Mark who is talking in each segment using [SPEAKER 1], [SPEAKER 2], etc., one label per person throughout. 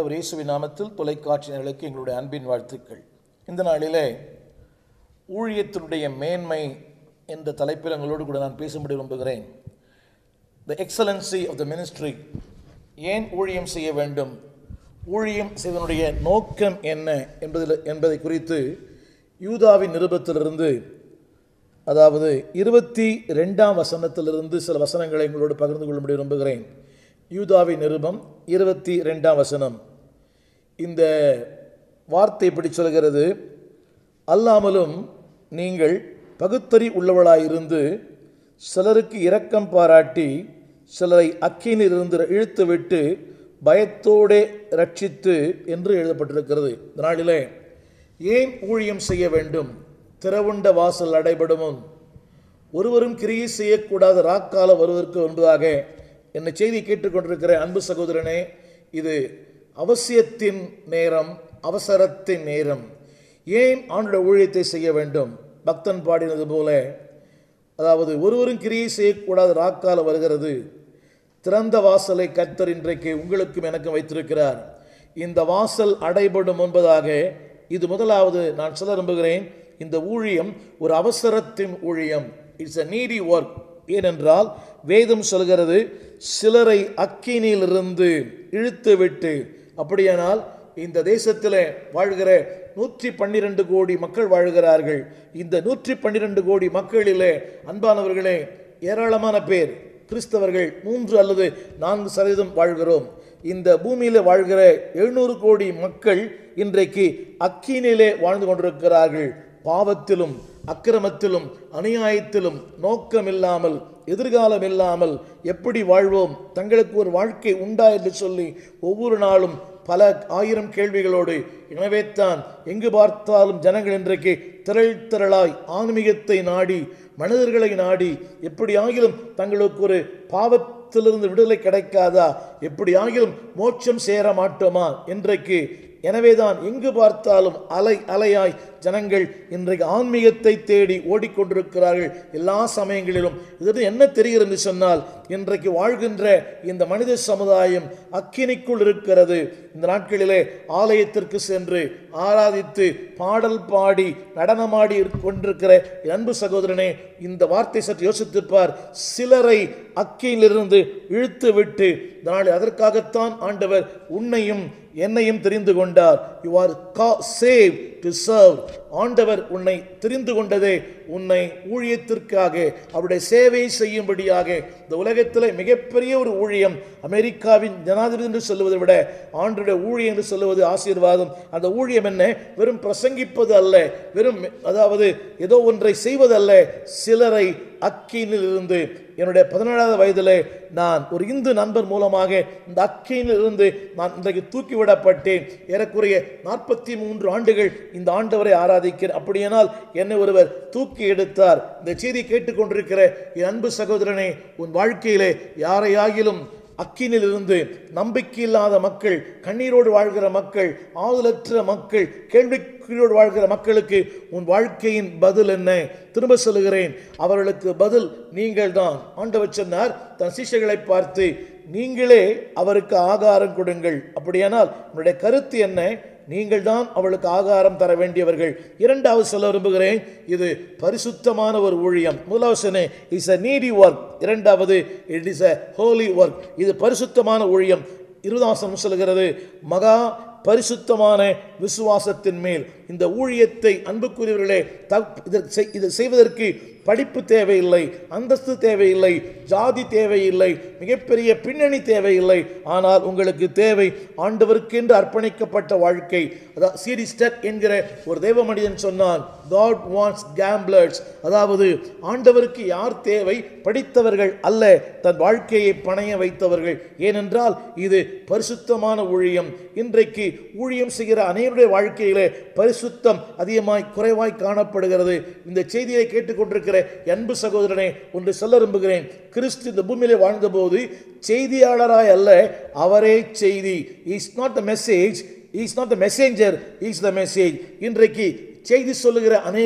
[SPEAKER 1] ஆண்டவர் இயேசுவின் நாமத்தில் தொலைக்காட்சியினர்களுக்கு எங்களுடைய அன்பின் வாழ்த்துக்கள் இந்த நாளிலே ஊழியத்தினுடைய மேன்மை என்ற தலைப்பில் எங்களோடு கூட நான் பேசும்படி விரும்புகிறேன் the excellency of the ministry ஏன் ஊழியம் செய்ய வேண்டும் ஊழியம் செய்வதனுடைய நோக்கம் என்ன என்பதில் என்பதை குறித்து யூதாவின் நிருபத்திலிருந்து அதாவது இருபத்தி ரெண்டாம் வசனத்திலிருந்து சில வசனங்களை உங்களோடு பகிர்ந்து கொள்ளும்படி விரும்புகிறேன் யூதாவின் நிருபம் இருபத்தி ரெண்டாம் வசனம் இந்த வார்த்தை இப்படி சொல்கிறது அல்லாமலும் நீங்கள் பகுத்தறி உள்ளவளாயிருந்து சிலருக்கு இரக்கம் பாராட்டி சிலரை அக்கினிலிருந்து இழுத்து விட்டு பயத்தோடே ரட்சித்து என்று எழுதப்பட்டிருக்கிறது இந்த நாளிலே ஏன் ஊழியம் செய்ய வேண்டும் திறவுண்ட வாசல் அடைபடுமுன் ஒருவரும் கிரியை செய்யக்கூடாத ராக்காலம் வருவதற்கு முன்பதாக என்னை செய்தி கேட்டுக்கொண்டிருக்கிற அன்பு சகோதரனே இது அவசியத்தின் நேரம் அவசரத்தின் நேரம் ஏன் ஆண்டுடைய ஊழியத்தை செய்ய வேண்டும் பக்தன் பாடினது போல அதாவது ஒருவரும் கிரியை செய்யக்கூடாத ராக்காலம் வருகிறது திறந்த வாசலை கர்த்தர் இன்றைக்கு உங்களுக்கும் எனக்கும் வைத்திருக்கிறார் இந்த வாசல் அடைபடும் என்பதாக இது முதலாவது நான் சொல்ல விரும்புகிறேன் இந்த ஊழியம் ஒரு அவசரத்தின் ஊழியம் இட்ஸ் அ நீடி ஒர்க் ஏனென்றால் வேதம் சொல்கிறது சிலரை அக்கினியிலிருந்து இழுத்து விட்டு அப்படியானால் இந்த தேசத்தில் வாழ்கிற நூற்றி பன்னிரண்டு கோடி மக்கள் வாழ்கிறார்கள் இந்த நூற்றி பன்னிரண்டு கோடி மக்களிலே அன்பானவர்களே ஏராளமான பேர் கிறிஸ்தவர்கள் மூன்று அல்லது நான்கு சதவீதம் வாழ்கிறோம் இந்த பூமியில் வாழ்கிற எழுநூறு கோடி மக்கள் இன்றைக்கு அக்கினிலே வாழ்ந்து கொண்டிருக்கிறார்கள் பாவத்திலும் அக்கிரமத்திலும் அநியாயத்திலும் நோக்கம் இல்லாமல் எதிர்காலம் இல்லாமல் எப்படி வாழ்வோம் தங்களுக்கு ஒரு வாழ்க்கை உண்டா என்று சொல்லி ஒவ்வொரு நாளும் பல ஆயிரம் கேள்விகளோடு எனவே தான் எங்கு பார்த்தாலும் ஜனங்கள் இன்றைக்கு திரள் திரளாய் ஆன்மீகத்தை நாடி மனிதர்களை நாடி எப்படி ஆகிலும் தங்களுக்கு ஒரு பாவத்திலிருந்து விடுதலை கிடைக்காதா எப்படி ஆகிலும் மோட்சம் சேர மாட்டோமா இன்றைக்கு எனவேதான் எங்கு பார்த்தாலும் அலை அலையாய் ஜனங்கள் இன்றைக்கு ஆன்மீகத்தை தேடி ஓடிக்கொண்டிருக்கிறார்கள் எல்லா சமயங்களிலும் இது என்ன தெரிகிறது என்று சொன்னால் இன்றைக்கு வாழ்கின்ற இந்த மனித சமுதாயம் அக்கினிக்குள் இருக்கிறது இந்த நாட்களிலே ஆலயத்திற்கு சென்று ஆராதித்து பாடல் பாடி நடனமாடி கொண்டிருக்கிற அன்பு சகோதரனே இந்த வார்த்தை சற்று யோசித்துப்பார் சிலரை அக்கியிலிருந்து இழுத்து விட்டு நாளை அதற்காகத்தான் ஆண்டவர் உன்னையும் என்னையும் தெரிந்து கொண்டார் you are saved to serve ஆண்டவர் உன்னை தெரிந்து கொண்டதே உன்னை ஊழியத்திற்காக அவருடைய சேவை செய்யும்படியாக இந்த உலகத்தில் மிகப்பெரிய ஒரு ஊழியம் அமெரிக்காவின் ஜனாதிபதி என்று சொல்லுவதை விட ஆண்டுடைய ஊழியம் என்று சொல்லுவது ஆசீர்வாதம் அந்த ஊழியம் என்ன வெறும் பிரசங்கிப்பது அல்ல வெறும் அதாவது ஏதோ ஒன்றை செய்வதல்ல சிலரை அக்கினில் இருந்து என்னுடைய பதினேழாவது வயதில் நான் ஒரு இந்து நண்பர் மூலமாக இந்த அக்கினில் இருந்து நான் இன்றைக்கு தூக்கிவிடப்பட்டேன் ஏறக்குறைய நாற்பத்தி மூன்று ஆண்டுகள் இந்த ஆண்டவரை ஆராதிக்கிறேன் அப்படியானால் என்னை ஒருவர் தூக்கி எடுத்தார் இந்த செய்தி கேட்டுக்கொண்டிருக்கிற என் அன்பு சகோதரனே உன் வாழ்க்கையிலே யாரையாகிலும் அக்கினிலிருந்து நம்பிக்கை இல்லாத மக்கள் கண்ணீரோடு வாழ்கிற மக்கள் ஆதலற்ற மக்கள் கேள்விக்குறியோடு வாழ்கிற மக்களுக்கு உன் வாழ்க்கையின் பதில் என்ன திரும்ப சொல்லுகிறேன் அவர்களுக்கு பதில் நீங்கள் தான் ஆண்டவர் சொன்னார் தன் சிஷ்யர்களை பார்த்து நீங்களே அவருக்கு ஆகாரம் கொடுங்கள் அப்படியானால் உன்னுடைய கருத்து என்ன நீங்கள் தான் அவளுக்கு ஆகாரம் தர வேண்டியவர்கள் இரண்டாவது சொல்ல விரும்புகிறேன் இது பரிசுத்தமான ஒரு ஊழியம் முதலாவது இஸ் அ நீடி ஒர்க் இரண்டாவது it is a holy work இது பரிசுத்தமான ஊழியம் இருதாசனம் சொல்கிறது மகா பரிசுத்தமான விசுவாசத்தின் மேல் இந்த ஊழியத்தை அன்புக்குரியவர்களே இது செய்வதற்கு படிப்பு தேவையில்லை அந்தஸ்து தேவையில்லை ஜாதி தேவையில்லை மிகப்பெரிய பின்னணி தேவையில்லை ஆனால் உங்களுக்கு தேவை ஆண்டவருக்கென்று அர்ப்பணிக்கப்பட்ட வாழ்க்கை அதாவது சீடி ஸ்டெட் என்கிற ஒரு தேவ மனிதன் சொன்னான் காட் வாண்ட்ஸ் கேம்ப்ளர்ஸ் அதாவது ஆண்டவருக்கு யார் தேவை படித்தவர்கள் அல்ல தன் வாழ்க்கையை பணைய வைத்தவர்கள் ஏனென்றால் இது பரிசுத்தமான ஊழியம் இன்றைக்கு ஊழியம் செய்கிற அனைவருடைய வாழ்க்கையிலே பரிசுத்தம் அதிகமாய் குறைவாய் காணப்படுகிறது இந்த செய்தியை கேட்டுக்கொண்டிருக்கிற அன்பு சகோதரனே ஒன்று சொல்ல விரும்புகிறேன் கிறிஸ்து இந்த பூமியிலே வாழ்ந்தபோது செய்தியாளராய் அல்ல அவரே செய்தி is not the message is not the messenger is the message இன்றைக்கு செய்தி சொல்லுகிற அநேகர்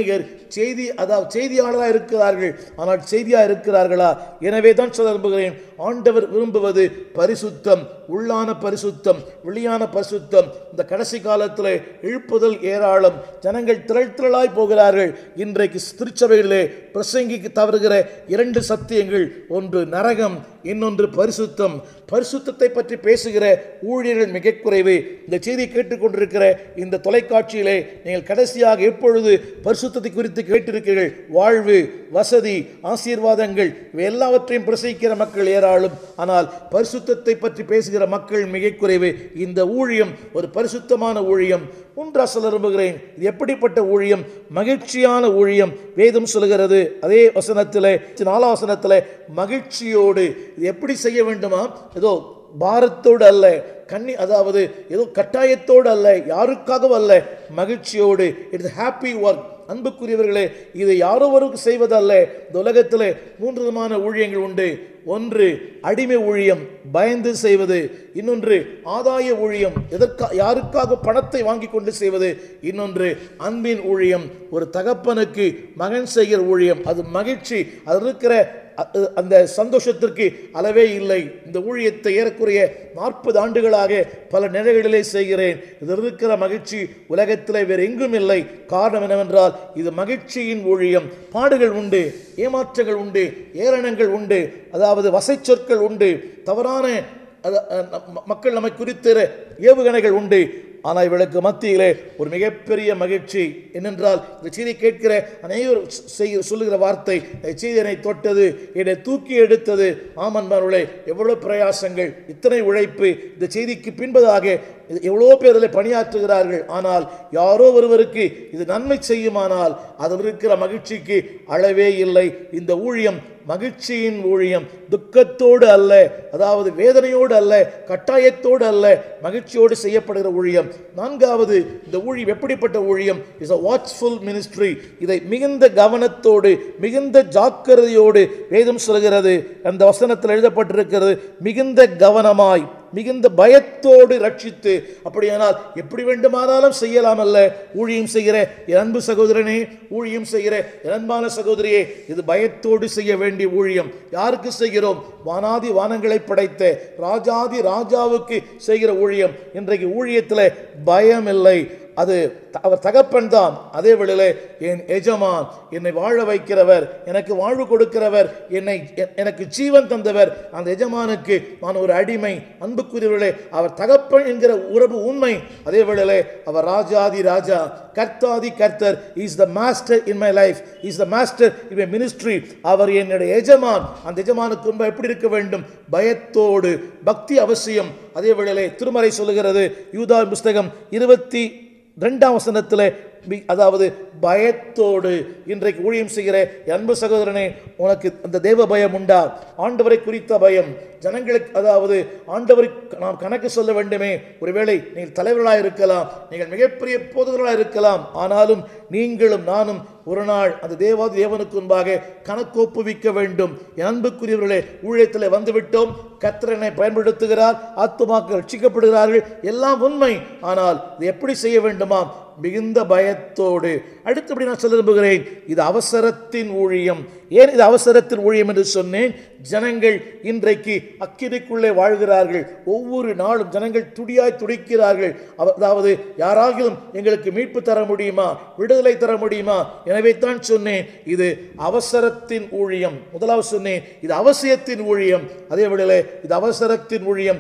[SPEAKER 1] செய்தி அதாவது செய்தியாளராக இருக்கிறார்கள் ஆனால் செய்தியாக இருக்கிறார்களா எனவே தான் சொல்ல விரும்புகிறேன் ஆண்டவர் விரும்புவது பரிசுத்தம் உள்ளான பரிசுத்தம் வெளியான பரிசுத்தம் இந்த கடைசி காலத்தில் இழுப்புதல் ஏராளம் ஜனங்கள் திரள் திரளாய் போகிறார்கள் இன்றைக்கு திருச்சபைகளிலே பிரசங்கிக்கு தவறுகிற இரண்டு சத்தியங்கள் ஒன்று நரகம் இன்னொன்று பரிசுத்தம் பரிசுத்தத்தை பற்றி பேசுகிற ஊழியர்கள் மிக குறைவு இந்த செய்தி கேட்டுக்கொண்டிருக்கிற இந்த தொலைக்காட்சியிலே நீங்கள் கடைசியாக எப்பொழுது பரிசுத்தத்தை குறித்து கேட்டிருக்கிறீர்கள் வாழ்வு வசதி ஆசீர்வாதங்கள் இவை எல்லாவற்றையும் பிரசவிக்கிற மக்கள் ஏராளம் ஆனால் பரிசுத்தத்தை பற்றி பேசுகிற மக்கள் மிக குறைவு இந்த ஊழியம் ஒரு பரிசுத்தமான ஊழியம் மூன்றா சொல்ல விரும்புகிறேன் இது எப்படிப்பட்ட ஊழியம் மகிழ்ச்சியான ஊழியம் வேதம் சொல்கிறது அதே வசனத்தில் நாலாம் வசனத்தில் மகிழ்ச்சியோடு இது எப்படி செய்ய வேண்டுமா ஏதோ பாரத்தோடு அல்ல கண்ணி அதாவது ஏதோ கட்டாயத்தோடு அல்ல யாருக்காகவும் அல்ல மகிழ்ச்சியோடு இட்ஸ் ஹாப்பி ஒர்க் அன்புக்குரியவர்களே இது யாரோ ஒருக்கு செய்வதல்ல இந்த உலகத்தில் மூன்று விதமான ஊழியங்கள் உண்டு ஒன்று அடிமை ஊழியம் பயந்து செய்வது இன்னொன்று ஆதாய ஊழியம் எதற்கா யாருக்காக பணத்தை வாங்கி கொண்டு செய்வது இன்னொன்று அன்பின் ஊழியம் ஒரு தகப்பனுக்கு மகன் செய்கிற ஊழியம் அது மகிழ்ச்சி அது இருக்கிற அ- அந்த சந்தோஷத்திற்கு அளவே இல்லை இந்த ஊழியத்தை ஏறக்குறைய நாற்பது ஆண்டுகளாக பல நிலைகளிலே செய்கிறேன் இது இருக்கிற மகிழ்ச்சி உலகத்தில் வேறு எங்கும் இல்லை காரணம் என்னவென்றால் இது மகிழ்ச்சியின் ஊழியம் பாடுகள் உண்டு ஏமாற்றங்கள் உண்டு ஏளனங்கள் உண்டு அதாவது வசைச்சொற்கள் உண்டு தவறான அத- அ, ம- மக்கள் நம்மை குறித்த ஏவுகணைகள் உண்டு ஆனால் இவளுக்கு மத்தியிலே ஒரு மிகப்பெரிய மகிழ்ச்சி என்னென்றால் இந்த செய்தி கேட்கிற அனைவரும் செய்ய சொல்லுகிற வார்த்தை இந்த செய்தி என்னை தொட்டது என்னை தூக்கி எடுத்தது ஆமன்மார்களே எவ்வளவு பிரயாசங்கள் இத்தனை உழைப்பு இந்த செய்திக்கு பின்பதாக இது எவ்வளோ பேர் அதில் பணியாற்றுகிறார்கள் ஆனால் யாரோ ஒருவருக்கு இது நன்மை செய்யுமானால் அதில் இருக்கிற மகிழ்ச்சிக்கு அளவே இல்லை இந்த ஊழியம் மகிழ்ச்சியின் ஊழியம் துக்கத்தோடு அல்ல அதாவது வேதனையோடு அல்ல கட்டாயத்தோடு அல்ல மகிழ்ச்சியோடு செய்யப்படுகிற ஊழியம் நான்காவது இந்த ஊழியம் எப்படிப்பட்ட ஊழியம் இஸ் a வாட்ச்ஃபுல் மினிஸ்ட்ரி இதை மிகுந்த கவனத்தோடு மிகுந்த ஜாக்கிரதையோடு வேதம் சொல்கிறது அந்த வசனத்தில் எழுதப்பட்டிருக்கிறது மிகுந்த கவனமாய் மிகுந்த பயத்தோடு ரட்சித்து அப்படியானால் எப்படி வேண்டுமானாலும் செய்யலாம் அல்ல ஊழியம் செய்கிற என் அன்பு சகோதரனே ஊழியம் செய்கிற என் அன்பான சகோதரியே இது பயத்தோடு செய்ய வேண்டிய ஊழியம் யாருக்கு செய்கிறோம் வானாதி வானங்களை படைத்த ராஜாதி ராஜாவுக்கு செய்கிற ஊழியம் இன்றைக்கு ஊழியத்தில் பயம் இல்லை அது த- அவர் தகப்பன் தான் அதே வேளையிலே என் எஜமான் என்னை வாழ வைக்கிறவர் எனக்கு வாழ்வு கொடுக்கிறவர் என்னை எ- எனக்கு ஜீவன் தந்தவர் அந்த எஜமானுக்கு நான் ஒரு அடிமை அன்புக்குரியவர்களே அவர் தகப்பன் என்கிற உறவு உண்மை அதே வேளையிலே அவர் ராஜாதி ராஜா கர்த்தாதி கர்த்தர் is the master in my life is the master in my ministry அவர் என்னுடைய எஜமான் அந்த எஜமானுக்கு முன்பு எப்படி இருக்க வேண்டும் பயத்தோடு பக்தி அவசியம் அதே வேளையிலே திருமறை சொல்லுகிறது யூதா புஸ்தகம் இருபத்தி ரெண்டாம் வசனத்தில் அதாவது பயத்தோடு இன்றைக்கு ஊழியம் செய்கிற என் அன்பு சகோதரனே உனக்கு அந்த தேவ பயம் உண்டா ஆண்டவரை குறித்த பயம் ஜனங்களுக்கு அதாவது ஆண்டவரை நாம் கணக்கு சொல்ல வேண்டுமே ஒருவேளை நீங்கள் தலைவர்களாக இருக்கலாம் நீங்கள் மிகப்பெரிய போதகர்களாக இருக்கலாம் ஆனாலும் நீங்களும் நானும் ஒரு நாள் அந்த தேவாதி தேவனுக்கு முன்பாக கணக்கு ஒப்புவிக்க வேண்டும் என் அன்புக்குரியவர்களே ஊழியத்தில் வந்துவிட்டோம் கத்திரனை பயன்படுத்துகிறார் ஆத்துமாக்கள் ரட்சிக்கப்படுகிறார்கள் எல்லாம் உண்மை ஆனால் இது எப்படி செய்ய வேண்டுமாம் மிகுந்த பயத்தோடு அடுத்தபடி நான் சொல்ல விரும்புகிறேன் இது அவசரத்தின் ஊழியம் ஏன் இது அவசரத்தின் ஊழியம் என்று சொன்னேன் ஜனங்கள் இன்றைக்கு அக்கிரைக்குள்ளே வாழ்கிறார்கள் ஒவ்வொரு நாளும் ஜனங்கள் துடியாய் துடிக்கிறார்கள் அவ- அதாவது யாராகிலும் எங்களுக்கு மீட்பு தர முடியுமா விடுதலை தர முடியுமா எனவே தான் சொன்னேன் இது அவசரத்தின் ஊழியம் முதலாவது சொன்னேன் இது அவசியத்தின் ஊழியம் அதே விடலே இது அவசரத்தின் ஊழியம்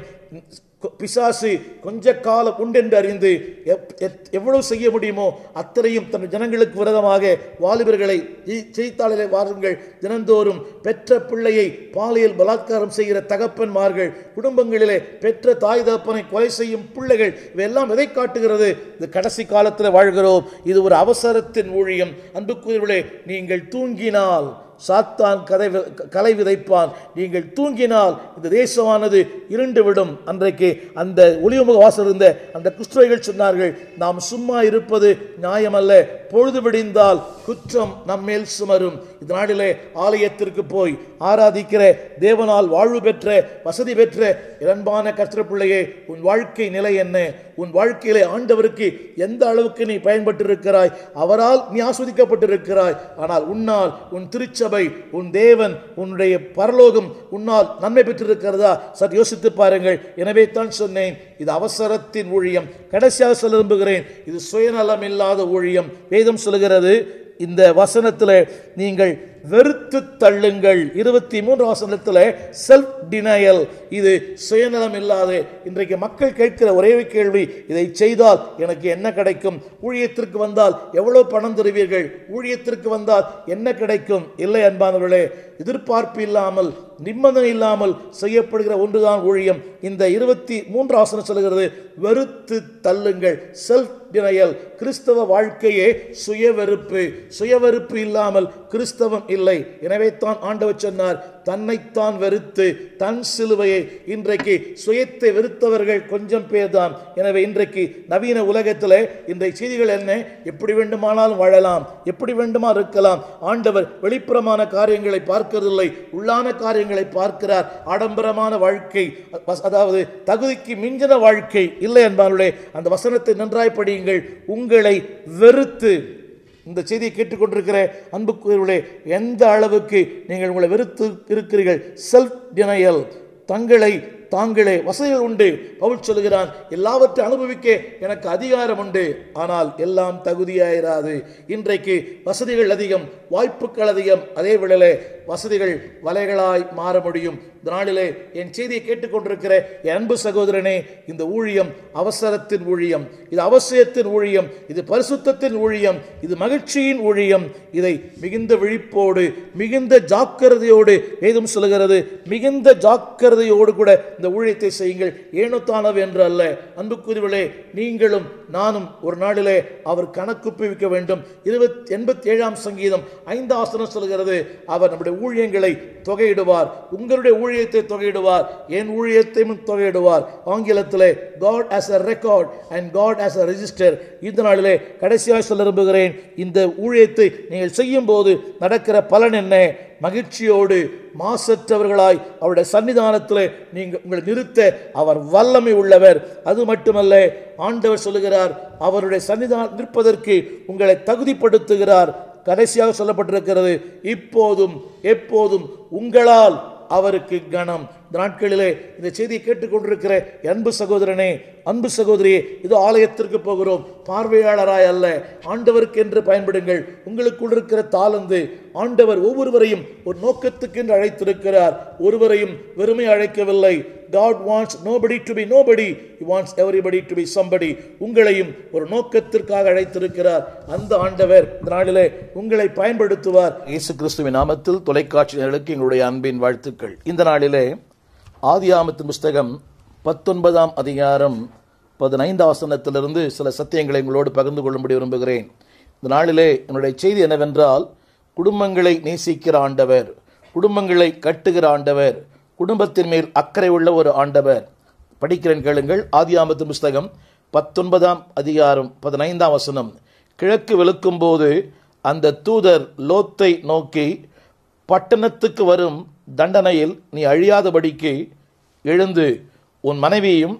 [SPEAKER 1] பிசாசு கொஞ்ச காலம் உண்டென்று அறிந்து எப்- எத்- எவ்வளவு செய்ய முடியுமோ அத்தனையும் தன் ஜனங்களுக்கு விரதமாக வாலிபர்களை ஜெய்- செய்தித்தாளிலே வாருங்கள் தினந்தோறும் பெற்ற பிள்ளையை பாலியல் பலாத்காரம் செய்கிற தகப்பன்மார்கள் குடும்பங்களிலே பெற்ற தாய் தகப்பனை கொலை செய்யும் பிள்ளைகள் இவையெல்லாம் எதை காட்டுகிறது இது கடைசி காலத்தில் வாழ்கிறோம் இது ஒரு அவசரத்தின் ஊழியம் அன்புக்குரியவர்களே நீங்கள் தூங்கினால் சாத்தான் கதை வி- கலை விதைப்பான் நீங்கள் தூங்கினால் இந்த தேசமானது இருண்டுவிடும் அன்றைக்கு அந்த ஒளிவுமுக வாசல் இருந்த அந்த கிறிஸ்துவைகள் சொன்னார்கள் நாம் சும்மா இருப்பது நியாயமல்ல பொழுது விடிந்தால் குற்றம் நம்மேல் சுமரும் இந்த நாளிலே ஆலயத்திற்கு போய் ஆராதிக்கிற தேவனால் வாழ்வு பெற்ற வசதி பெற்ற இரண்பான கத்திர பிள்ளையே உன் வாழ்க்கை நிலை என்ன உன் வாழ்க்கையிலே ஆண்டவருக்கு எந்த அளவுக்கு நீ பயன்பட்டிருக்கிறாய் அவரால் நீ ஆஸ்வதிக்கப்பட்டிருக்கிறாய் ஆனால் உன்னால் உன் திருச்சபை உன் தேவன் உன்னுடைய பரலோகம் உன்னால் நன்மை பெற்றிருக்கிறதா சற்று யோசித்து பாருங்கள் எனவே தான் சொன்னேன் இது அவசரத்தின் ஊழியம் கடைசியாக சொல்ல விரும்புகிறேன் இது சுயநலம் இல்லாத ஊழியம் வேதம் சொல்லுகிறது இந்த வசனத்தில் நீங்கள் வெறுத்து தள்ளுங்கள் இருபத்தி மூன்று வசனத்தில் செல்ஃப் டினையல் இது சுயநலம் இல்லாத இன்றைக்கு மக்கள் கேட்கிற ஒரே கேள்வி இதை செய்தால் எனக்கு என்ன கிடைக்கும் ஊழியத்திற்கு வந்தால் எவ்வளவு பணம் தருவீர்கள் ஊழியத்திற்கு வந்தால் என்ன கிடைக்கும் இல்லை அன்பானவர்களே எதிர்பார்ப்பு இல்லாமல் நிம்மதம் இல்லாமல் செய்யப்படுகிற ஒன்றுதான் ஊழியம் இந்த இருபத்தி மூன்று ஆசனம் சொல்லுகிறது வெறுத்து தள்ளுங்கள் செல்ஃப் டினையல் கிறிஸ்தவ வாழ்க்கையே சுயவெறுப்பு சுயவெறுப்பு இல்லாமல் கிறிஸ்தவம் இல்லை எனவே தான் ஆண்டவர் சொன்னார் தன்னைத்தான் வெறுத்து தன் சிலுவையை இன்றைக்கு சுயத்தை வெறுத்தவர்கள் கொஞ்சம் பேர் தான் எனவே இன்றைக்கு நவீன உலகத்தில் இன்றைய செய்திகள் என்ன எப்படி வேண்டுமானாலும் வாழலாம் எப்படி வேண்டுமா இருக்கலாம் ஆண்டவர் வெளிப்புறமான காரியங்களை பார்க்கறதில்லை உள்ளான காரியங்களை பார்க்கிறார் ஆடம்பரமான வாழ்க்கை அதாவது தகுதிக்கு மிஞ்சின வாழ்க்கை இல்லை என்பார்களே அந்த வசனத்தை நன்றாய் படியுங்கள் உங்களை வெறுத்து இந்த செய்தியை கேட்டுக்கொண்டிருக்கிற அன்புக்குரியவர்களே எந்த அளவுக்கு நீங்கள் உங்களை வெறுத்து இருக்கிறீர்கள் செல்ஃப் டினையல் தங்களை தாங்களே வசதிகள் உண்டு பவுல் சொல்லுகிறான் எல்லாவற்றையும் அனுபவிக்க எனக்கு அதிகாரம் உண்டு ஆனால் எல்லாம் தகுதியாயிராது இன்றைக்கு வசதிகள் அதிகம் வாய்ப்புகள் அதிகம் அதே வேளையிலே வசதிகள் வலைகளாய் மாற முடியும் இந்த நாளிலே என் செய்தியை கேட்டுக்கொண்டிருக்கிற என் அன்பு சகோதரனே இந்த ஊழியம் அவசரத்தின் ஊழியம் இது அவசியத்தின் ஊழியம் இது பரிசுத்தத்தின் ஊழியம் இது மகிழ்ச்சியின் ஊழியம் இதை மிகுந்த விழிப்போடு மிகுந்த ஜாக்கிரதையோடு வேதம் சொல்லுகிறது மிகுந்த ஜாக்கிரதையோடு கூட இந்த ஊழியத்தை செய்யுங்கள் ஏனோ தானவு என்று அல்ல அன்புக்குரியவர்களே நீங்களும் நானும் ஒரு நாளிலே அவர் கணக்குப்பிவிக்க வேண்டும் இருபத்தி எண்பத்தி ஏழாம் சங்கீதம் ஐந்து ஆசனம் சொல்கிறது அவர் நம்முடைய ஊழியங்களை தொகையிடுவார் உங்களுடைய ஊழியத்தை தொகையிடுவார் என் ஊழியத்தையும் தொகையிடுவார் ஆங்கிலத்திலே God as a record and God as a register இந்த நாளிலே கடைசியாக சொல்ல விரும்புகிறேன் இந்த ஊழியத்தை நீங்கள் செய்யும் போது நடக்கிற பலன் என்ன மகிழ்ச்சியோடு மாசற்றவர்களாய் அவருடைய சன்னிதானத்தில் நீங்கள் உங்களை நிறுத்த அவர் வல்லமை உள்ளவர் அது மட்டுமல்ல ஆண்டவர் சொல்லுகிறார் அவருடைய சன்னிதானம் நிற்பதற்கு உங்களை தகுதிப்படுத்துகிறார் கடைசியாக சொல்லப்பட்டிருக்கிறது இப்போதும் எப்போதும் உங்களால் அவருக்கு கணம் இந்த நாட்களிலே இந்த செய்தியை கேட்டுக்கொண்டிருக்கிற அன்பு சகோதரனே அன்பு சகோதரியே இது ஆலயத்திற்கு போகிறோம் பார்வையாளராய் அல்ல ஆண்டவருக்கு என்று பயன்படுங்கள் உங்களுக்குள் இருக்கிற தாளந்து ஆண்டவர் ஒவ்வொருவரையும் ஒரு நோக்கத்துக்கு என்று அழைத்திருக்கிறார் ஒருவரையும் வெறுமை அழைக்கவில்லை God wants nobody to be nobody he wants everybody to be somebody உங்களையும் ஒரு நோக்கத்திற்காக அழைத்திருக்கிறார் அந்த ஆண்டவர் இந்த நாளிலே உங்களை பயன்படுத்துவார் இயேசு கிறிஸ்துவின் நாமத்தில் தொலைக்காட்சிகளுக்கு எங்களுடைய அன்பின் வாழ்த்துக்கள் இந்த நாளிலே ஆதியாமத்தின் புஸ்தகம் பத்தொன்பதாம் அதிகாரம் பதினைந்து ஆசனத்திலிருந்து சில சத்தியங்களை உங்களோடு பகிர்ந்து கொள்ளும்படி விரும்புகிறேன் இந்த நாளிலே என்னுடைய செய்தி என்னவென்றால் குடும்பங்களை நேசிக்கிற ஆண்டவர் குடும்பங்களை கட்டுகிற ஆண்டவர் குடும்பத்தின் மேல் அக்கறை உள்ள ஒரு ஆண்டவர் படிக்கிறேன் கேளுங்கள் ஆதியாமத்தின் புஸ்தகம் பத்தொன்பதாம் அதிகாரம் பதினைந்தாம் வசனம் கிழக்கு வெளுக்கும் போது அந்த தூதர் லோத்தை நோக்கி பட்டணத்துக்கு வரும் தண்டனையில் நீ அழியாதபடிக்கு எழுந்து உன் மனைவியும்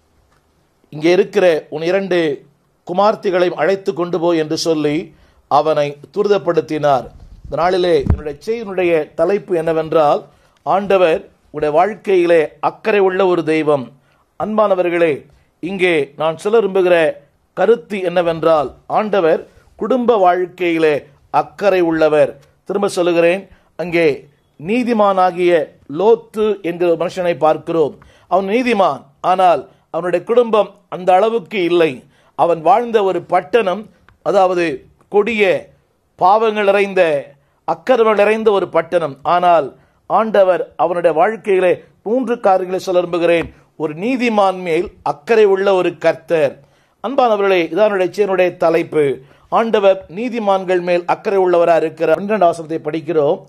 [SPEAKER 1] இங்கே இருக்கிற உன் இரண்டு குமார்த்திகளையும் அழைத்து கொண்டு போய் என்று சொல்லி அவனை துரிதப்படுத்தினார் இந்த நாளிலே என்னுடைய செய்தியினுடைய தலைப்பு என்னவென்றால் ஆண்டவர் உடைய வாழ்க்கையிலே அக்கறை உள்ள ஒரு தெய்வம் அன்பானவர்களே இங்கே நான் சொல்ல விரும்புகிற கருத்து என்னவென்றால் ஆண்டவர் குடும்ப வாழ்க்கையிலே அக்கறை உள்ளவர் திரும்ப சொல்லுகிறேன் அங்கே நீதிமானாகிய லோத்து என்கிற ஒரு மனுஷனை பார்க்கிறோம் அவன் நீதிமான் ஆனால் அவனுடைய குடும்பம் அந்த அளவுக்கு இல்லை அவன் வாழ்ந்த ஒரு பட்டணம் அதாவது கொடிய பாவங்கள் நிறைந்த அக்கிரமங்கள் நிறைந்த ஒரு பட்டணம் ஆனால் ஆண்டவர் அவனுடைய வாழ்க்கையிலே மூன்று காரியங்களை சொல்ல விரும்புகிறேன் ஒரு நீதிமான் மேல் அக்கறை உள்ள ஒரு கர்த்தர் அன்பானவர்களே இதானுடைய சேனுடைய தலைப்பு ஆண்டவர் நீதிமான்கள் மேல் அக்கறை உள்ளவராக இருக்கிறார் பன்னிரண்டு ஆசனத்தை படிக்கிறோம்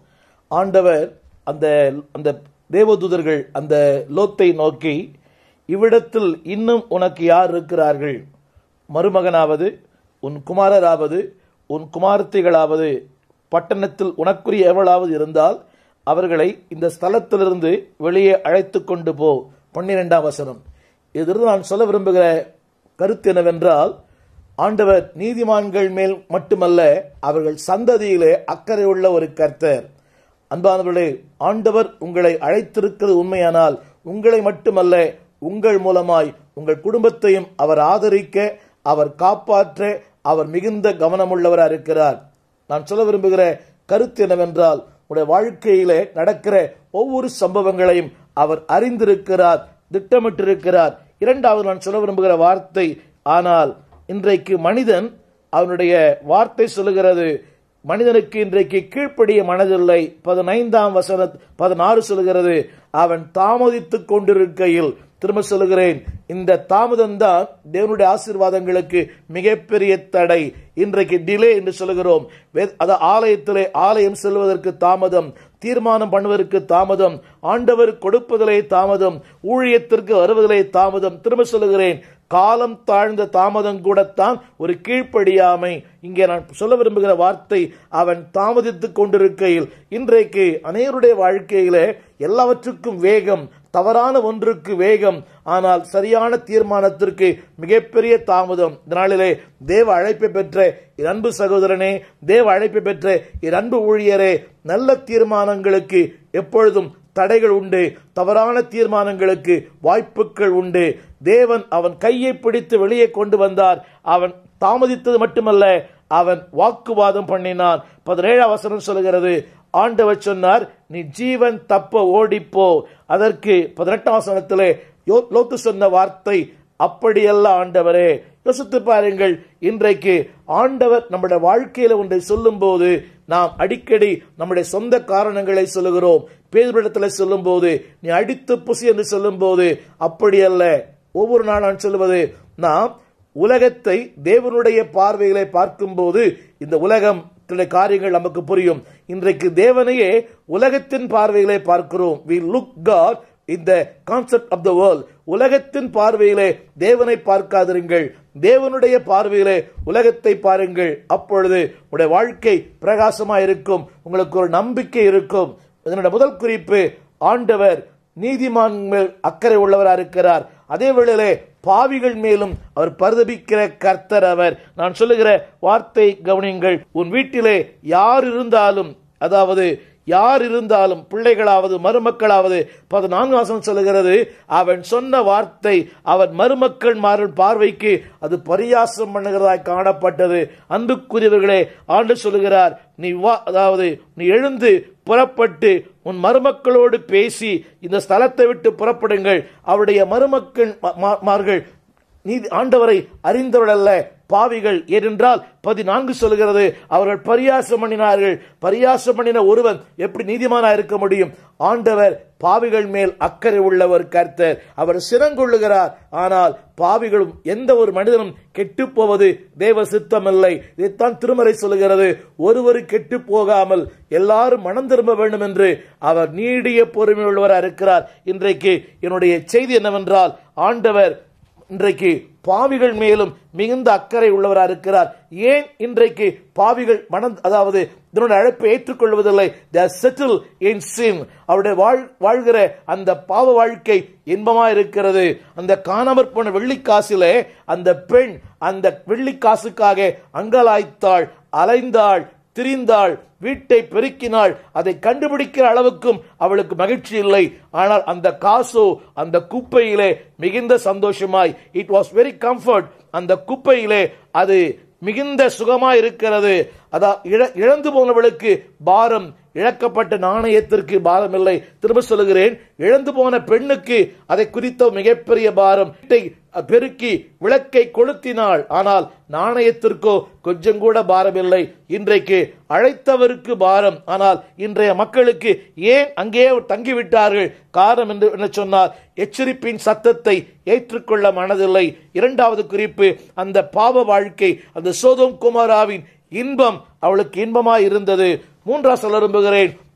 [SPEAKER 1] ஆண்டவர் அந்த அந்த தேவதூதர்கள் அந்த லோத்தை நோக்கி இவ்விடத்தில் இன்னும் உனக்கு யார் இருக்கிறார்கள் மருமகனாவது உன் குமாரராவது உன் குமாரத்திகளாவது பட்டணத்தில் உனக்குரிய எவளாவது இருந்தால் அவர்களை இந்த ஸ்தலத்திலிருந்து வெளியே அழைத்து கொண்டு போ பன்னிரெண்டாம் வசனம் இதிலிருந்து நான் சொல்ல விரும்புகிற கருத்து என்னவென்றால் ஆண்டவர் நீதிமான்கள் மேல் மட்டுமல்ல அவர்கள் சந்ததியிலே அக்கறை உள்ள ஒரு கர்த்தர் அன்பானவர்களே ஆண்டவர் உங்களை அழைத்திருக்கிறது உண்மையானால் உங்களை மட்டுமல்ல உங்கள் மூலமாய் உங்கள் குடும்பத்தையும் அவர் ஆதரிக்க அவர் காப்பாற்ற அவர் மிகுந்த கவனமுள்ளவராக இருக்கிறார் நான் சொல்ல விரும்புகிற கருத்து என்னவென்றால் உடைய வாழ்க்கையிலே நடக்கிற ஒவ்வொரு சம்பவங்களையும் அவர் அறிந்திருக்கிறார் திட்டமிட்டிருக்கிறார் இரண்டாவது நான் சொல்ல விரும்புகிற வார்த்தை ஆனால் இன்றைக்கு மனிதன் அவனுடைய வார்த்தை சொல்லுகிறது மனிதனுக்கு இன்றைக்கு கீழ்ப்படிய மனதில்லை பதினைந்தாம் வசன பதினாறு சொல்லுகிறது அவன் தாமதித்துக் கொண்டிருக்கையில் திரும்ப சொல்லுகிறேன் இந்த தாமதம் தான் தேவனுடைய ஆசீர்வாதங்களுக்கு மிகப்பெரிய தடை இன்றைக்கு டிலே என்று சொல்லுகிறோம் வே- அது ஆலயத்திலே ஆலயம் செல்வதற்கு தாமதம் தீர்மானம் பண்ணுவதற்கு தாமதம் ஆண்டவர் கொடுப்பதிலே தாமதம் ஊழியத்திற்கு வருவதிலே தாமதம் திரும்ப சொல்லுகிறேன் காலம் தாழ்ந்த தாமதம் கூடத்தான் ஒரு கீழ்ப்படியாமை இங்கே நான் சொல்ல விரும்புகிற வார்த்தை அவன் தாமதித்துக் கொண்டிருக்கையில் இன்றைக்கு அநேகருடைய வாழ்க்கையிலே எல்லாவற்றுக்கும் வேகம் தவறான ஒன்றுக்கு வேகம் ஆனால் சரியான தீர்மானத்திற்கு மிகப்பெரிய தாமதம் இதனாலே தேவ அழைப்பை பெற்ற என் அன்பு சகோதரனே தேவ அழைப்பை பெற்ற என் அன்பு ஊழியரே நல்ல தீர்மானங்களுக்கு எப்பொழுதும் தடைகள் உண்டு தவறான தீர்மானங்களுக்கு வாய்ப்புகள் உண்டு தேவன் அவன் கையை பிடித்து வெளியே கொண்டு வந்தார் அவன் தாமதித்தது மட்டுமல்ல அவன் வாக்குவாதம் பண்ணினான் பதினேழாம் வசனம் சொல்லுகிறது ஆண்டவர் சொன்னார் நீ ஜீவன் தப்ப ஓடிப்போ அதற்கு பதினெட்டாம் வசனத்திலே யோ- லோத்து சொன்ன வார்த்தை அப்படியல்ல ஆண்டவரே யோசித்து பாருங்கள் இன்றைக்கு ஆண்டவர் நம்முடைய வாழ்க்கையில ஒன்றை சொல்லும்போது நாம் அடிக்கடி நம்முடைய சொந்த காரணங்களை சொல்லுகிறோம் பேரிடத்துல சொல்லும்போது நீ அடித்து புசி என்று சொல்லும்போது அப்படியல்ல ஒவ்வொரு நாள் நான் சொல்லுவது நாம் உலகத்தை தேவனுடைய பார்வைகளை பார்க்கும்போது இந்த உலகம் காரியங்கள் நமக்கு புரியும் இன்றைக்கு தேவனையே உலகத்தின் பார்வைகளை பார்க்கிறோம் we look God in the concept of the world உலகத்தின் பார்வையிலே தேவனை பார்க்காதிருங்கள் தேவனுடைய பார்வையிலே உலகத்தை பாருங்கள் அப்பொழுது உடைய வாழ்க்கை பிரகாசமா இருக்கும் உங்களுக்கு ஒரு நம்பிக்கை இருக்கும் இதனுடைய முதல் குறிப்பு ஆண்டவர் நீதிமான் மேல் அக்கறை உள்ளவராக இருக்கிறார் அதே வேளையிலே பாவிகள் மேலும் அவர் பரிதபிக்கிற கர்த்தர் அவர் நான் சொல்லுகிற வார்த்தை கவனியுங்கள் உன் வீட்டிலே யார் இருந்தாலும் அதாவது யார் இருந்தாலும் பிள்ளைகளாவது மருமக்களாவது பதினான்கு வாசம் சொல்லுகிறது அவன் சொன்ன வார்த்தை அவன் மருமக்கள் மாறன் பார்வைக்கு அது பரியாசம் பண்ணுகிறதாய் காணப்பட்டது அன்புக்குரியவர்களே ஆண்டு சொல்லுகிறார் நீ வா அதாவது நீ எழுந்து புறப்பட்டு உன் மருமக்களோடு பேசி இந்த ஸ்தலத்தை விட்டு புறப்படுங்கள் அவருடைய மருமக்கள் மா- மா- மார்கள் நீதி ஆண்டவரை அறிந்தவர்கள் அல்ல பாவிகள் ஏனென்றால் பதினான்கு சொல்கிறது அவர்கள் பரியாசம் பண்ணினார்கள் பரியாசம் பண்ணின ஒருவன் எப்படி நீதிமானா இருக்க முடியும் ஆண்டவர் பாவிகள் மேல் அக்கறை உள்ளவர் கர்த்தர் அவர் சிறங்கொள்ளுகிறார் ஆனால் பாவிகளும் எந்த ஒரு மனிதனும் கெட்டு போவது தேவ சித்தமில்லை இதைத்தான் திருமறை சொல்லுகிறது ஒருவர் கெட்டு போகாமல் எல்லாரும் மனம் திரும்ப வேண்டும் என்று அவர் நீடிய பொறுமை உள்ளவராக இருக்கிறார் இன்றைக்கு என்னுடைய செய்தி என்னவென்றால் ஆண்டவர் இன்றைக்கு பாவிகள் மேலும் மிகுந்த அக்கறை உள்ளவராக இருக்கிறார் ஏன் இன்றைக்கு பாவிகள் மனம் அதாவது இதனுடைய அழைப்பை ஏற்றுக்கொள்வதில்லை செட்டில் இன் சின் அவருடைய வாழ் வாழ்கிற அந்த பாவ வாழ்க்கை இன்பமா இருக்கிறது அந்த காணாமற் போன வெள்ளிக்காசிலே அந்த பெண் அந்த வெள்ளிக்காசுக்காக அங்கலாய்த்தாள் அலைந்தாள் திரிந்தாள் வீட்டை பெருக்கினாள் அதை கண்டுபிடிக்கிற அளவுக்கும் அவளுக்கு மகிழ்ச்சி இல்லை ஆனால் அந்த காசோ அந்த குப்பையிலே மிகுந்த சந்தோஷமாய் இட் வாஸ் வெரி கம்ஃபர்ட் அந்த குப்பையிலே அது மிகுந்த சுகமாய் இருக்கிறது அதா இழ- இழந்து போனவளுக்கு பாரம் இழக்கப்பட்ட நாணயத்திற்கு பாரம் இல்லை திரும்ப சொல்லுகிறேன் இழந்து போன பெண்ணுக்கு அதை குறித்த மிகப்பெரிய பாரம் வீட்டை பெருக்கி விளக்கை கொளுத்தினாள் ஆனால் நாணயத்திற்கோ கொஞ்சம் கூட பாரம் இல்லை இன்றைக்கு அழைத்தவருக்கு பாரம் ஆனால் இன்றைய மக்களுக்கு ஏன் அங்கே தங்கிவிட்டார்கள் காரணம் என்று என்ன சொன்னால் எச்சரிப்பின் சத்தத்தை ஏற்றுக்கொள்ள மனதில்லை இரண்டாவது குறிப்பு அந்த பாவ வாழ்க்கை அந்த சோதம் குமாராவின் இன்பம் அவளுக்கு இன்பமாய் இருந்தது மூன்றாம் சொல்ல விரும்புகிறேன்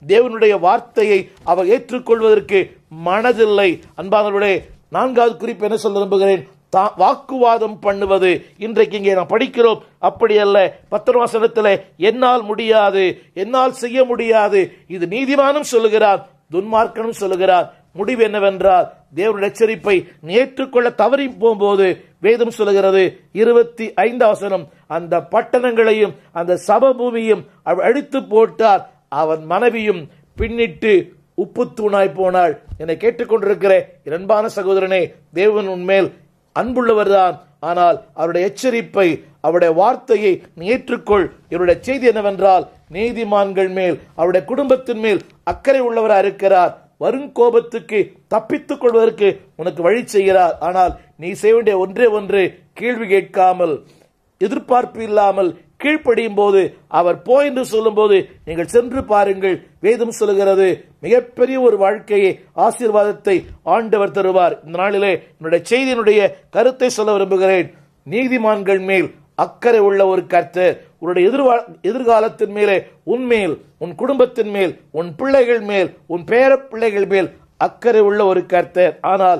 [SPEAKER 1] தேவனுடைய வார்த்தையை அவர் ஏற்றுக்கொள்வதற்கு மனதில்லை அன்பானவர்களே நான்காவது குறிப்பு என்ன சொல்ல விரும்புகிறேன் தா- வாக்குவாதம் பண்ணுவது இன்றைக்கு இங்கே நாம் படிக்கிறோம் அப்படி அல்ல பத்தொரு வசனத்தில் என்னால் முடியாது என்னால் செய்ய முடியாது இது நீதிமானும் சொல்லுகிறார் துன்மார்க்கனும் சொல்லுகிறார் முடிவு என்னவென்றால் தேவனுடைய எச்சரிப்பை நீ ஏற்றுக்கொள்ள தவறி போகும்போது வேதம் சொல்லுகிறது இருபத்தி ஐந்து வசனம் அந்த பட்டணங்களையும் அந்த சபபூமியும் அவர் அழித்து போட்டார் அவன் மனைவியும் பின்னிட்டு உப்பு தூணாய் போனாள் என்னை கேட்டுக்கொண்டிருக்கிற என் அன்பான சகோதரனே தேவன் உன்மேல் அன்புள்ளவர்தான் ஆனால் அவருடைய எச்சரிப்பை அவருடைய வார்த்தையை நீ ஏற்றுக்கொள் இவருடைய செய்தி என்னவென்றால் நீதிமான்கள் மேல் அவருடைய குடும்பத்தின் மேல் அக்கறை உள்ளவரா இருக்கிறார் வரும் கோபத்துக்கு தப்பித்துக் கொள்வதற்கு உனக்கு வழி செய்கிறார் ஆனால் நீ செய்ய வேண்டிய ஒன்றே ஒன்று கேள்வி கேட்காமல் எதிர்பார்ப்பு இல்லாமல் கீழ்ப்படியும் போது அவர் போ என்று சொல்லும்போது நீங்கள் சென்று பாருங்கள் வேதம் சொல்லுகிறது மிகப்பெரிய ஒரு வாழ்க்கையை ஆசீர்வாதத்தை ஆண்டவர் தருவார் இந்த நாளிலே என்னுடைய செய்தியினுடைய கருத்தை சொல்ல விரும்புகிறேன் நீதிமான்கள் மேல் அக்கறை உள்ள ஒரு கர்த்தர் உன்னுடைய எதிர்வா எதிர்காலத்தின் மேலே உன்மேல் உன் குடும்பத்தின் மேல் உன் பிள்ளைகள் மேல் உன் பேர பிள்ளைகள் மேல் அக்கறை உள்ள ஒரு கர்த்தர் ஆனால்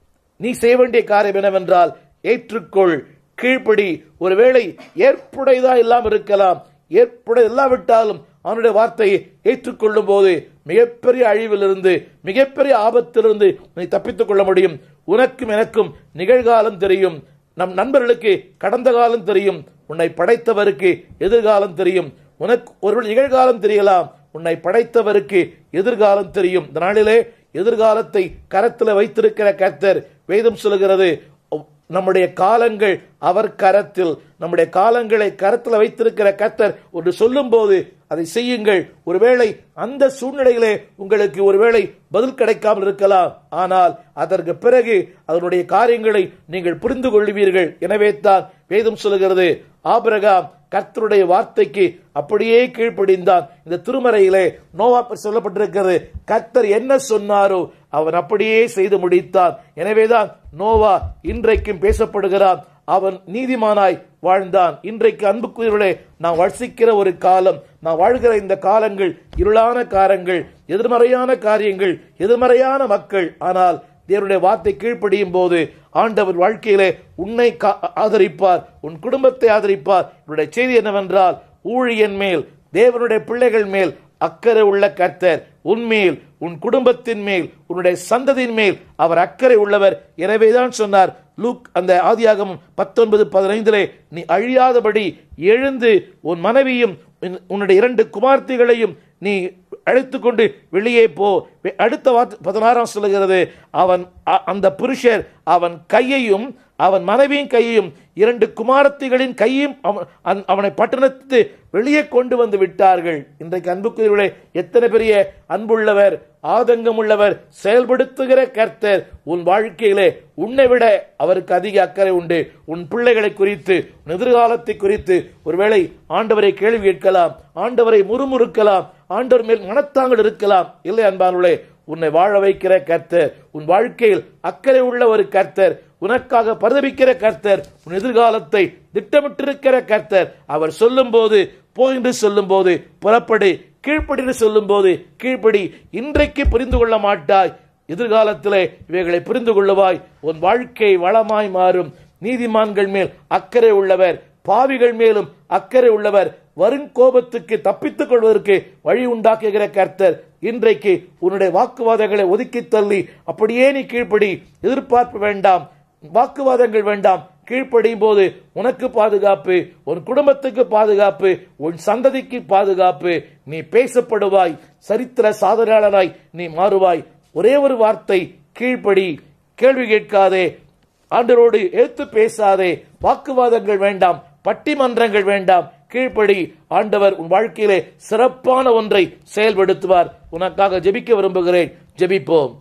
[SPEAKER 1] நீ செய்ய வேண்டிய காரியம் என்னவென்றால் ஏற்றுக்கொள் கீழ்ப்படி ஒருவேளை ஏற்புடையதா இல்லாமல் இருக்கலாம் ஏற்புடைய இல்லாவிட்டாலும் அவனுடைய வார்த்தையை ஏற்றுக்கொள்ளும் போது மிகப்பெரிய அழிவிலிருந்து மிகப்பெரிய ஆபத்திலிருந்து நீ தப்பித்துக் கொள்ள முடியும் உனக்கும் எனக்கும் நிகழ்காலம் தெரியும் நம் நண்பர்களுக்கு கடந்த காலம் தெரியும் உன்னை படைத்தவருக்கு எதிர்காலம் தெரியும் உனக்கு ஒரு நிகழ்காலம் தெரியலாம் உன்னை படைத்தவருக்கு எதிர்காலம் தெரியும் இந்த நாளிலே எதிர்காலத்தை கரத்தில் வைத்திருக்கிற கர்த்தர் வேதம் சொல்லுகிறது நம்முடைய காலங்கள் அவர் கரத்தில் நம்முடைய காலங்களை கரத்தில் வைத்திருக்கிற கர்த்தர் ஒன்று சொல்லும்போது அதை செய்யுங்கள் ஒருவேளை அந்த சூழ்நிலையிலே உங்களுக்கு ஒருவேளை பதில் கிடைக்காமல் இருக்கலாம் ஆனால் அதற்கு பிறகு அதனுடைய காரியங்களை நீங்கள் புரிந்து கொள்வீர்கள் எனவே தான் வேதம் சொல்லுகிறது ஆபிரகாம் கர்த்தருடைய வார்த்தைக்கு அப்படியே கீழ்ப்படிந்தான் இந்த திருமறையிலே நோவா பற்றி சொல்லப்பட்டிருக்கிறது கர்த்தர் என்ன சொன்னாரோ அவன் அப்படியே செய்து முடித்தான் எனவேதான் நோவா இன்றைக்கும் பேசப்படுகிறான் அவன் நீதிமானாய் வாழ்ந்தான் இன்றைக்கு அன்புக்குரியவர்களே நாம் வசிக்கிற ஒரு காலம் நாம் வாழ்கிற இந்த காலங்கள் இருளான காரங்கள் எதிர்மறையான காரியங்கள் எதிர்மறையான மக்கள் ஆனால் தேவனுடைய வார்த்தை கீழ்ப்படியும் போது ஆண்டவர் வாழ்க்கையிலே உன்னை கா- ஆதரிப்பார் உன் குடும்பத்தை ஆதரிப்பார் என்னுடைய செய்தி என்னவென்றால் ஊழியன் மேல் தேவனுடைய பிள்ளைகள் மேல் அக்கறை உள்ள கர்த்தர் உன்மேல் உன் குடும்பத்தின் மேல் உன்னுடைய சந்ததியின் மேல் அவர் அக்கறை உள்ளவர் எனவேதான் சொன்னார் லூக் அந்த ஆதியாகமம் பத்தொன்பது பதினைந்திலே நீ அழியாதபடி எழுந்து உன் மனைவியும் உன்- உன்னுடைய இரண்டு குமார்த்திகளையும் நீ அழைத்து கொண்டு வெளியே போ வெ- அடுத்த வார்த்தை பதினாறாம் சொல்லுகிறது அவன் அ- அந்த புருஷர் அவன் கையையும் அவன் மனைவியின் கையையும் இரண்டு குமாரத்திகளின் கையும் அவன் அவன்- அவனை பட்டணத்து வெளியே கொண்டு வந்து விட்டார்கள் இன்றைக்கு அன்புக்குரியவர்களே எத்தனை பெரிய அன்புள்ளவர் ஆதங்கம் உள்ளவர் செயல்படுத்துகிற கர்த்தர் உன் வாழ்க்கையிலே உன்னை விட அவருக்கு அதிக அக்கறை உண்டு உன் பிள்ளைகளை குறித்து உன் எதிர்காலத்தை குறித்து ஒருவேளை ஆண்டவரை கேள்வி கேட்கலாம் ஆண்டவரை முறுமுறுக்கலாம் ஆண்டவர் மேல் மனத்தாங்கள் இருக்கலாம் இல்லை அன்பானுள்ளே உன்னை வாழ வைக்கிற கர்த்தர் உன் வாழ்க்கையில் அக்கறை உள்ள ஒரு கர்த்தர் உனக்காக பரிதபிக்கிற கர்த்தர் உன் எதிர்காலத்தை திட்டமிட்டிருக்கிற கர்த்தர் அவர் சொல்லும்போது போ என்று சொல்லும்போது புறப்படு கீழ்ப்படி என்று சொல்லும்போது கீழ்ப்படி இன்றைக்கு புரிந்து கொள்ள மாட்டாய் எதிர்காலத்திலே இவைகளை புரிந்து கொள்ளுவாய் உன் வாழ்க்கை வளமாய் மாறும் நீதிமான்கள் மேல் அக்கறை உள்ளவர் பாவிகள் மேலும் அக்கறை உள்ளவர் வரும் கோபத்துக்கு தப்பித்துக் கொள்வதற்கு வழி உண்டாக்குகிற கர்த்தர் இன்றைக்கு உன்னுடைய வாக்குவாதங்களை ஒதுக்கி தள்ளி அப்படியே நீ கீழ்ப்படி எதிர்பார்ப்பு வேண்டாம் வாக்குவாதங்கள் வேண்டாம் கீழ்ப்படியும் போது உனக்கு பாதுகாப்பு உன் குடும்பத்துக்கு பாதுகாப்பு உன் சந்ததிக்கு பாதுகாப்பு நீ பேசப்படுவாய் சரித்திர சாதனையாளராய் நீ மாறுவாய் ஒரே ஒரு வார்த்தை கீழ்ப்படி கேள்வி கேட்காதே ஆண்டரோடு எடுத்து பேசாதே வாக்குவாதங்கள் வேண்டாம் பட்டிமன்றங்கள் வேண்டாம் கீழ்ப்படி ஆண்டவர் உன் வாழ்க்கையிலே சிறப்பான ஒன்றை செயல்படுத்துவார் உனக்காக ஜெபிக்க விரும்புகிறேன் ஜெபிப்போம்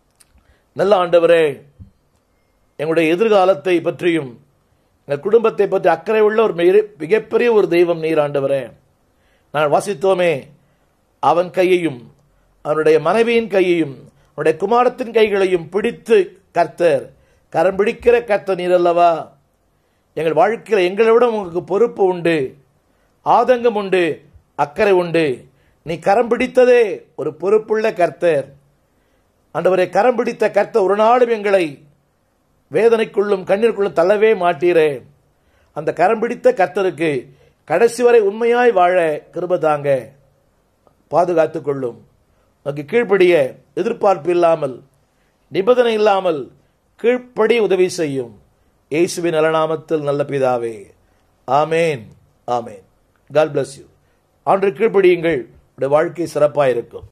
[SPEAKER 1] நல்ல ஆண்டவரே எங்களுடைய எதிர்காலத்தை பற்றியும் எங்கள் குடும்பத்தை பற்றி அக்கறை உள்ள ஒரு மிக- மிகப்பெரிய ஒரு தெய்வம் நீர் ஆண்டவரே நான் வாசித்தோமே அவன் கையையும் அவனுடைய மனைவியின் கையையும் அவனுடைய குமாரத்தின் கைகளையும் பிடித்து கர்த்தர் கரம் பிடிக்கிற கர்த்தர் நீர் அல்லவா எங்கள் வாழ்க்கையில் எங்களை விட உங்களுக்கு பொறுப்பு உண்டு ஆதங்கம் உண்டு அக்கறை உண்டு நீ கரம் பிடித்ததே ஒரு பொறுப்புள்ள கர்த்தர் ஆண்டவரை கரம் பிடித்த கர்த்தர் ஒரு நாளும் எங்களை வேதனைக்குள்ளும் கண்ணீருக்குள்ளும் தள்ளவே மாட்டீரே அந்த கரம் பிடித்த கர்த்தருக்கு கடைசி வரை உண்மையாய் வாழ கிருப தாங்க பாதுகாத்துக் கொள்ளும் உனக்கு கீழ்ப்படிய எதிர்பார்ப்பு இல்லாமல் நிபந்தனை இல்லாமல் கீழ்ப்படி உதவி செய்யும் இயேசுவின் நலநாமத்தில் நல்ல பிதாவே amen amen God bless you ஆண்டு கீழ்ப்படியுங்கள் உடைய வாழ்க்கை சிறப்பாக இருக்கும்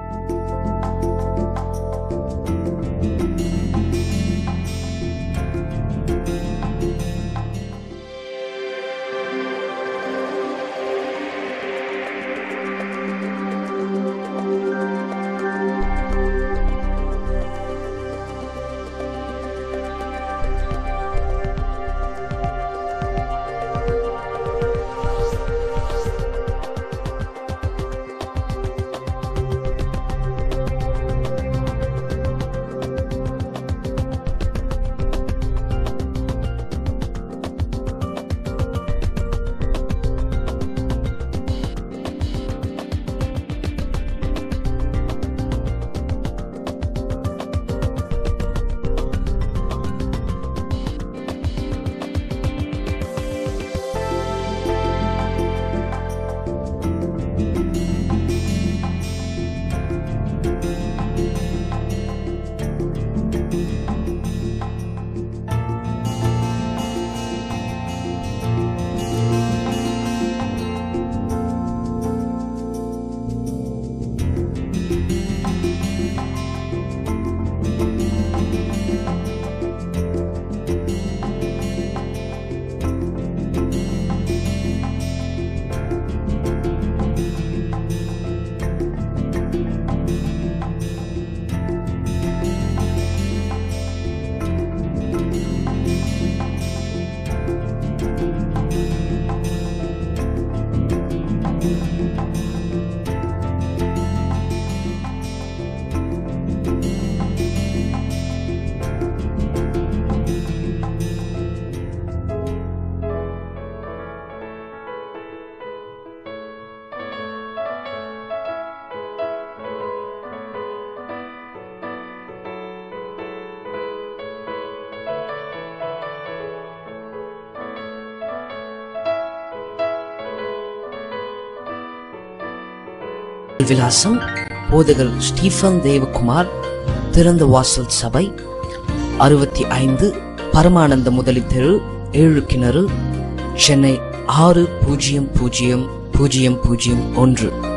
[SPEAKER 2] விலாசம் போதகர் ஸ்டீஃபன் தேவகுமார் திறந்த வாசல் சபை அறுபத்தி ஐந்து பரமானந்த முதலி தெரு ஏழு கிணறு சென்னை ஆறு பூஜ்ஜியம் பூஜ்ஜியம் பூஜ்ஜியம் பூஜ்ஜியம் ஒன்று